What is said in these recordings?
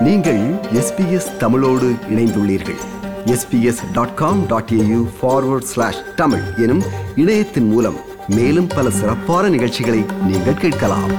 நீங்கள் எஸ்பிஎஸ் தமிழோடு இணைந்துள்ளீர்கள் SBS dot com dot AU forward slash Tamil எனும் இணையத்தின் மூலம் மேலும் பல சிறப்பான நிகழ்ச்சிகளை நீங்கள் கேட்கலாம்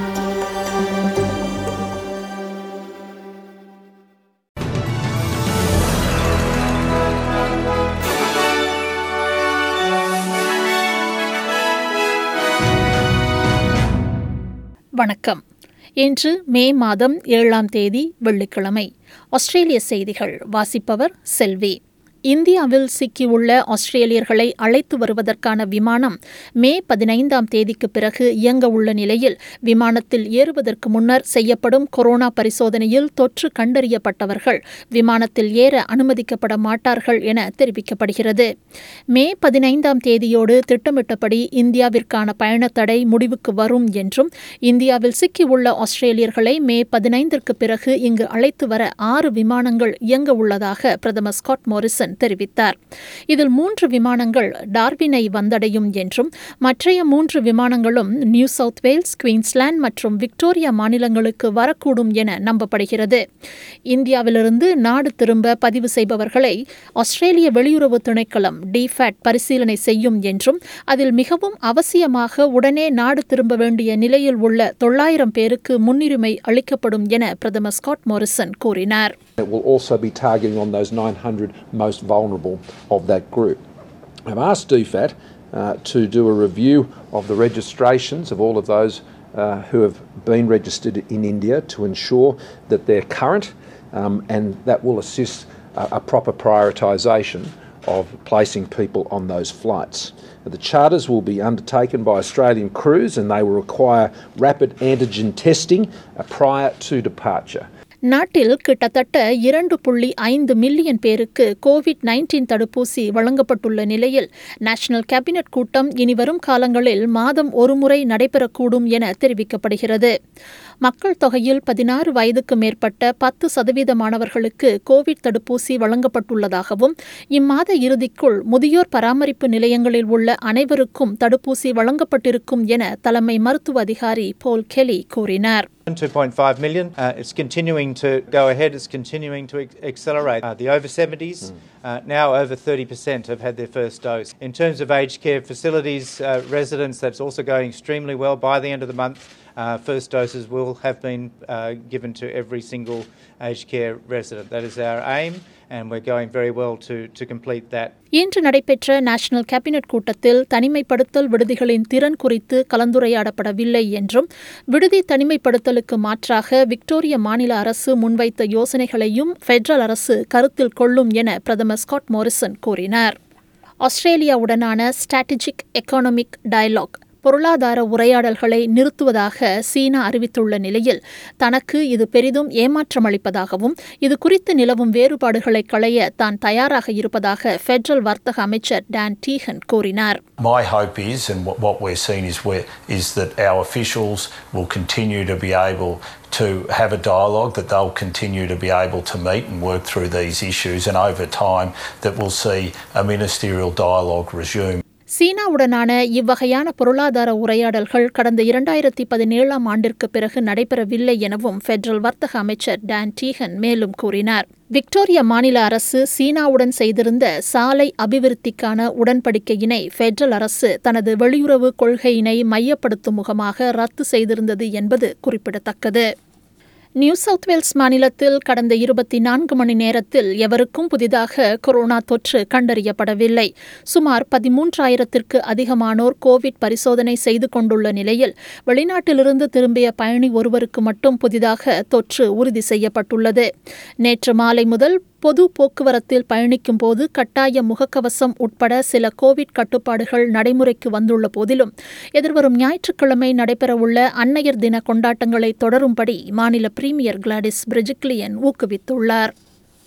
வணக்கம் இன்று மே மாதம் ஏழாம் தேதி வெள்ளிக்கிழமை ஆஸ்திரேலிய செய்திகள் வாசிப்பவர் செல்வி இந்தியாவில் சிக்கியுள்ள ஆஸ்திரேலியர்களை அழைத்து வருவதற்கான விமானம் மே பதினைந்தாம் தேதிக்கு பிறகு இயங்க உள்ள நிலையில் விமானத்தில் ஏறுவதற்கு முன்னர் செய்யப்படும் கொரோனா பரிசோதனையில் தொற்று கண்டறியப்பட்டவர்கள் விமானத்தில் ஏற அனுமதிக்கப்பட மாட்டார்கள் என தெரிவிக்கப்படுகிறது மே பதினைந்தாம் தேதியோடு திட்டமிட்டபடி இந்தியாவிற்கான பயணத்தடை முடிவுக்கு வரும் என்றும் இந்தியாவில் சிக்கியுள்ள ஆஸ்திரேலியர்களை மே பதினைந்திற்கு பிறகு இங்கு அழைத்து வர ஆறு விமானங்கள் இயங்க உள்ளதாக பிரதமர் ஸ்காட் மோரிசன் தெரிவித்தார் இதில் மூன்று விமானங்கள் டார்வினை வந்தடையும் என்றும் மற்றைய மூன்று விமானங்களும் நியூ சவுத் வேல்ஸ் குயின்ஸ்லாந்து மற்றும் விக்டோரியா மாநிலங்களுக்கு வரக்கூடும் என நம்பப்படுகிறது இந்தியாவிலிருந்து நாடு திரும்ப பதிவு செய்பவர்களை ஆஸ்திரேலிய வெளியுறவு திணைக்களம் டிஃபேட் பரிசீலனை செய்யும் என்றும் அதில் மிகவும் அவசியமாக உடனே நாடு திரும்ப வேண்டிய நிலையில் உள்ள தொள்ளாயிரம் பேருக்கு முன்னுரிமை அளிக்கப்படும் என பிரதமர் ஸ்காட் மோரிசன் கூறினார் It will also be targeting on those 900 most vulnerable of that group. I've asked DFAT uh, to do a review of the registrations of all of those uh, who have been registered in India to ensure that they're current um, and that will assist a, a proper prioritisation of placing people on those flights. The charters will be undertaken by Australian crews and they will require rapid antigen testing uh, prior to departure. நாட்டில் கிட்டத்தட்ட இரண்டு புள்ளி ஐந்து million பேருக்கு Covid nineteen தடுப்பூசி வழங்கப்பட்டுள்ள நிலையில் national cabinet கூட்டம் இனிவரும் காலங்களில் மாதம் ஒருமுறை நடைபெறக்கூடும் என தெரிவிக்கப்படுகிறது மக்கள் தொகையில் பதினாறு வயதுக்கு மேற்பட்ட பத்து சதவீத மாணவர்களுக்கு கோவிட் தடுப்பூசி வழங்கப்பட்டுள்ளதாகவும் இம்மாத இறுதிக்குள் முதியோர் பராமரிப்பு நிலையங்களில் உள்ள அனைவருக்கும் தடுப்பூசி வழங்கப்பட்டிருக்கும் என தலைமை மருத்துவ அதிகாரி போல் கெலி கூறினார் 2.5 million. Uh, it's continuing to go ahead. It's continuing to ex- accelerate. Uh, the over 70s, uh, now over 30% have had their first dose. In terms of aged care facilities, uh, residents, that's also going extremely well. By the end of the month, uh, first doses will have been uh, given to every single aged care resident. That is our aim, and we're going very well to, to complete that. இன்று நடைபெற்ற national cabinet கூட்டத்தில் தனிமைப்படுத்தல் விடுதிகளின் திறன் குறித்து கலந்துரையாடப்படவில்லை என்றும் விடுதி தனிமைப்படுத்தலுக்கு மாற்றாக Victoria மாநில அரசு முன்வைத்த யோசனைகளையும் பெடரல் அரசு கருத்தில் கொள்ளும் என பிரதமர் ஸ்காட் மோரிசன் கூறினார் ஆஸ்திரேலியாவுடனான ஸ்ட்ராட்டஜிக் எக்கானமிக் டயலாக் பொருளாதார உரையாடல்களை நிறுத்துவதாக சீனா அறிவித்துள்ள நிலையில் தனக்கு இது பெரிதும் ஏமாற்றம் அளிப்பதாகவும் இது குறித்து நிலவும் வேறுபாடுகளை களைய தான் தயாராக இருப்பதாக பெடரல் வர்த்தக அமைச்சர் டான் டீஹன் கூறினார் My hope is, and what, what we're seeing is, where, is that our officials will continue to be able to have a dialogue, that they'll continue to be able to meet and work through these issues, and over time that we'll see a ministerial dialogue resume. சீனாவுடனான இவ்வகையான பொருளாதார உரையாடல்கள் கடந்த இரண்டாயிரத்தி பதினேழாம் ஆண்டிற்கு பிறகு நடைபெறவில்லை எனவும் பெடரல் வர்த்தக அமைச்சர் டான் டீஹன் மேலும் கூறினார் விக்டோரியா மாநில அரசு சீனாவுடன் செய்திருந்த சாலை அபிவிருத்திக்கான உடன்படிக்கையினை பெடரல் அரசு தனது வெளியுறவு கொள்கையினை மையப்படுத்தும் முகமாக ரத்து செய்திருந்தது என்பது குறிப்பிடத்தக்கது நியூ சவுத் வேல்ஸ் மாநிலத்தில் கடந்த இருபத்தி நான்கு மணி நேரத்தில் எவருக்கும் புதிதாக கொரோனா தொற்று கண்டறியப்படவில்லை சுமார் பதிமூன்றாயிரத்திற்கு அதிகமானோர் கோவிட் பரிசோதனை செய்து கொண்டுள்ள நிலையில் வெளிநாட்டிலிருந்து திரும்பிய பயணி ஒருவருக்கு மட்டும் புதிதாக தொற்று உறுதி செய்யப்பட்டுள்ளது நேற்று மாலை முதல் பொது போக்குவரத்தில் பயணிக்கும் போது கட்டாய முகக்கவசம் உட்பட சில கோவிட் கட்டுப்பாடுகள் நடைமுறைக்கு வந்துள்ள போதிலும் எதிர்வரும் ஞாயிற்றுக்கிழமை நடைபெறவுள்ள அன்னையர் தின கொண்டாட்டங்களை தொடரும்படி மாநில பிரீமியர் கிளாடிஸ் பிரிஜிக்லியன் ஊக்குவித்துள்ளார்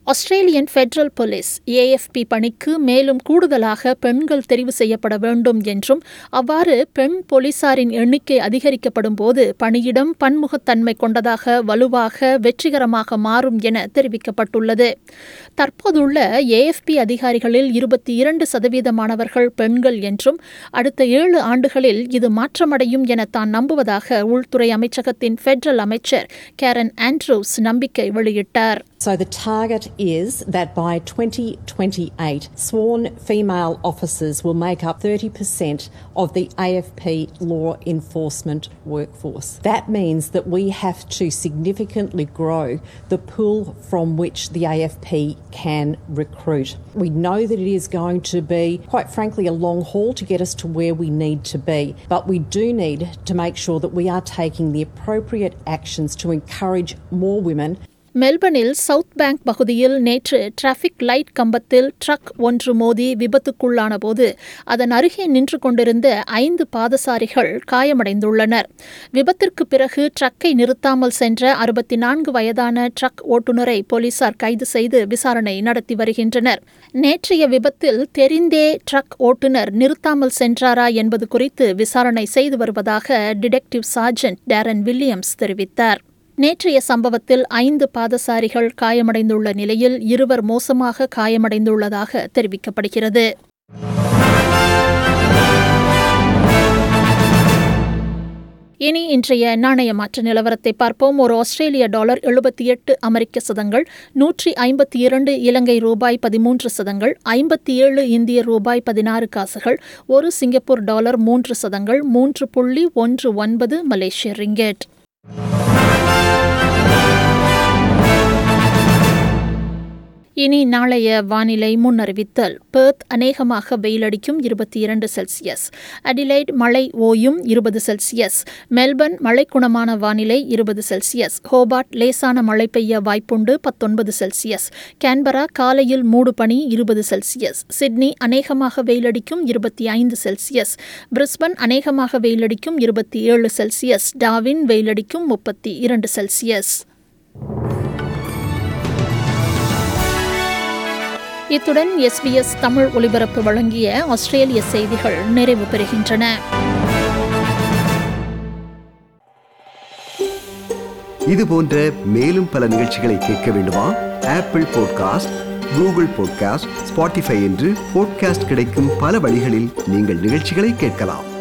ஆஸ்திரேலியன் ஃபெடரல் போலீஸ் ஏஎஃப்பி பணிக்கு மேலும் கூடுதலாக பெண்கள் தெரிவு செய்யப்பட வேண்டும் என்றும் அவ்வாறு பெண் போலீசாரின் எண்ணிக்கை அதிகரிக்கப்படும் போது பணியிடம் பன்முகத்தன்மை கொண்டதாக வலுவாக வெற்றிகரமாக மாறும் என தெரிவிக்கப்பட்டுள்ளது தற்போதுள்ள ஏஎஃப்பி அதிகாரிகளில் இருபத்தி இரண்டு சதவீதமானவர்கள் பெண்கள் என்றும் அடுத்த ஏழு ஆண்டுகளில் இது மாற்றமடையும் என தான் நம்புவதாக உள்துறை அமைச்சகத்தின் ஃபெடரல் அமைச்சர் கேரன் ஆண்ட்ரூஸ் நம்பிக்கை வெளியிட்டார் So the target is that by 2028, sworn female officers will make up 30% of the AFP law enforcement workforce. That means that we have to significantly grow the pool from which the AFP can recruit. We know that it is going to be, quite frankly, a long haul to get us to where we need to be, but we do need to make sure that we are taking the appropriate actions to encourage more women மெல்பர்னில் south bank பகுதியில் நேற்று traffic light கம்பத்தில் drug ஒன்று மோதி விபத்துக்குள்ளான போது அதன் அருகே நின்று கொண்டிருந்த ஐந்து பாதசாரிகள் காயமடைந்துள்ளனர் விபத்திற்கு பிறகு ட்ரக்கை நிறுத்தாமல் சென்ற அறுபத்தி நான்கு வயதான ட்ரக் ஓட்டுநரை போலீசார் கைது செய்து விசாரணை நடத்தி வருகின்றனர் நேற்றைய விபத்தில் தெரிந்தே ட்ரக் ஓட்டுநர் நிறுத்தாமல் சென்றாரா என்பது குறித்து விசாரணை செய்து வருவதாக டிடெக்டிவ் சார்ஜென்ட் டேரன் வில்லியம்ஸ் தெரிவித்தார் நேற்றைய சம்பவத்தில் ஐந்து பாதசாரிகள் காயமடைந்துள்ள நிலையில் இருவர் மோசமாக காயமடைந்துள்ளதாக தெரிவிக்கப்படுகிறது இனி இன்றைய நாணய மாற்ற நிலவரத்தை பார்ப்போம் ஒரு ஆஸ்திரேலிய டாலர் எழுபத்தி எட்டு அமெரிக்க சதங்கள் நூற்றி ஐம்பத்தி இரண்டு இலங்கை ரூபாய் பதிமூன்று சதங்கள் ஐம்பத்தி ஏழு இந்திய ரூபாய் பதினாறு காசுகள் ஒரு சிங்கப்பூர் டாலர் மூன்று சதங்கள் மூன்று புள்ளி ஒன்று ஒன்பது மலேசிய ரிங்கெட் இனி நாளைய வானிலை முன்னறிவித்தல் பெர்த் அநேகமாக வெயிலடிக்கும் இருபத்தி இரண்டு செல்சியஸ் அடிலைட் மழை ஓயும் இருபது செல்சியஸ் மெல்பர்ன் மழை குணமான வானிலை இருபது செல்சியஸ் ஹோபார்ட் லேசான மழை பெய்ய வாய்ப்புண்டு பத்தொன்பது செல்சியஸ் கேன்பரா காலையில் மூடு பனி இருபது செல்சியஸ் சிட்னி அநேகமாக வெயிலடிக்கும் இருபத்தி ஐந்து செல்சியஸ் பிரிஸ்பன் அநேகமாக வெயிலடிக்கும் இருபத்தி ஏழு செல்சியஸ் டாவின் வெயிலடிக்கும் முப்பத்தி இரண்டு செல்சியஸ் இத்துடன் எஸ்பிஎஸ் தமிழ் ஒலிபரப்பு வழங்கிய ஆஸ்திரேலிய செய்திகள் நிறைவு பெறுகின்றன இது போன்ற மேலும் பல நிகழ்ச்சிகளை கேட்க வேண்டுமா Apple podcast Google podcast Spotify என்று பாட்காஸ்ட் கிடைக்கும் பல வழிகளில் நீங்கள் நிகழ்ச்சிகளை கேட்கலாம்